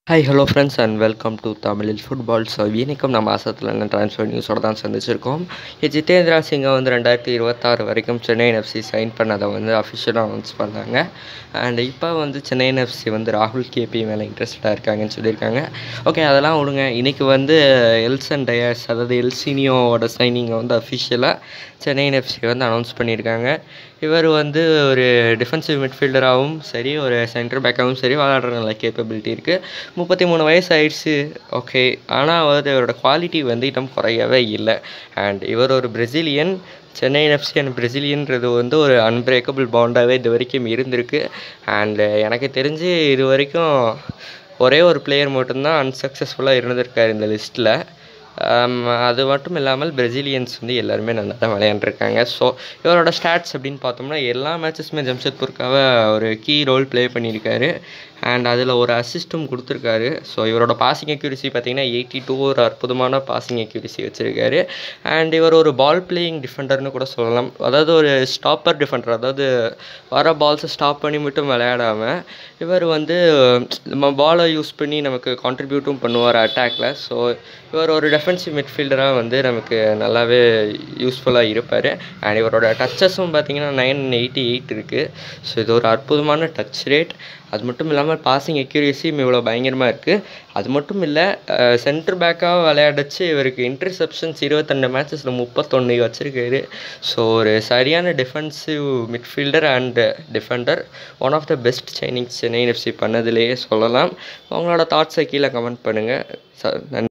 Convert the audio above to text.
hi hello friends and welcome to தமிழில் football so இன்றைக்கும் நம்ம ஆசத்தில் என்ன ட்ரான்ஸ்ஃபர் நியூஸோட தான் சந்திச்சிருக்கோம் ஜிதேந்திரா சிங்கை வந்து ரெண்டாயிரத்தி இருபத்தாறு வரைக்கும் சென்னை எஃப்சி சைன் பண்ணதை வந்து அஃபிஷியலாக அனௌன்ஸ் பண்ணாங்க அண்ட் இப்போ வந்து சென்னை எஃப்சி வந்து ராகுல் கேபி மேலே இன்ட்ரெஸ்டடாக இருக்காங்கன்னு சொல்லியிருக்காங்க ஓகே அதெல்லாம் விடுங்க இன்றைக்கி வந்து எல்சன் டயஸ் அதாவது எல்சினியோவோட சைனிங்கை வந்து அஃபிஷியலாக சென்னை எஃப்சி வந்து அனௌன்ஸ் பண்ணியிருக்காங்க இவர் வந்து ஒரு டிஃபென்சிவ் மிட்ஃபீல்டராகவும் சரி ஒரு சென்டர் பேக்காகவும் சரி விளாடுற நல்ல கேப்பபிலிட்டி இருக்குது முப்பத்தி மூணு வயசு ஆயிடுச்சு ஓகே ஆனால் வந்து இவரோட குவாலிட்டி வந்து இன்னும் குறையவே இல்லை அண்ட் இவர் ஒரு பிரசிலியன் சென்னை எஃப்சி அண்ட் பிரசிலியன்றது வந்து ஒரு அன்பிரேக்கபிள் பாண்டாகவே இது வரைக்கும் இருந்திருக்கு அண்டு எனக்கு தெரிஞ்சு இது வரைக்கும் ஒரே ஒரு பிளேயர் மட்டும்தான் அன்சக்ஸஸ்ஃபுல்லாக இருந்திருக்கார் இந்த லிஸ்ட்டில் அது மட்டும் இல்லாமல் பிரசிலியன்ஸ் வந்து எல்லாருமே நல்லா தான் விளையாண்டுருக்காங்க ஸோ இவரோட ஸ்டாட்ஸ் அப்படின்னு பார்த்தோம்னா எல்லா மேட்சஸுமே ஜம்ஷெத்பூருக்காக ஒரு கீ ரோல் ப்ளே பண்ணியிருக்காரு அண்ட் அதில் ஒரு அசிஸ்ட்டும் கொடுத்துருக்காரு ஸோ இவரோட பாசிங் அக்யூரிசி பார்த்தீங்கன்னா எயிட்டி டூ ஒரு அற்புதமான பாசிங் அக்யூரிசி வச்சுருக்காரு அண்ட் இவர் ஒரு பால் பிளேயிங் டிஃபெண்டர்னு கூட சொல்லலாம் அதாவது ஒரு ஸ்டாப்பர் டிஃபெண்டர் அதாவது வர பால்ஸை ஸ்டாப் பண்ணி மட்டும் விளையாடாமல் இவர் வந்து நம்ம பாலை யூஸ் பண்ணி நமக்கு கான்ட்ரிபியூட்டும் பண்ணுவார் அட்டாக்கில் ஸோ இவர் ஒரு டெஃபென்சிவ் மிட்ஃபீல்டராக வந்து நமக்கு நல்லாவே யூஸ்ஃபுல்லாக இருப்பார் அண்ட் இவரோட டச்சஸும் பார்த்தீங்கன்னா நைன் எயிட்டி எயிட் இருக்குது ஸோ இது ஒரு அற்புதமான டச் ரேட் அது மட்டும் இல்லாமல் பாசிங் அக்யூரேசியும் இவ்வளோ பயங்கரமாக இருக்குது அது மட்டும் இல்லை சென்டர் பேக்காக விளையாடச்சு இவருக்கு இன்டர்செப்ஷன்ஸ் இருபத்தெண்டு மேட்சஸில் முப்பத்தொன்று வச்சுருக்காரு ஸோ ஒரு சரியான defensive midfielder and defender one of the best signing Chennai FC பண்ணதுலேயே சொல்லலாம் உங்களோட தாட்ஸை கீழே கமெண்ட் பண்ணுங்கள் ச நன்றி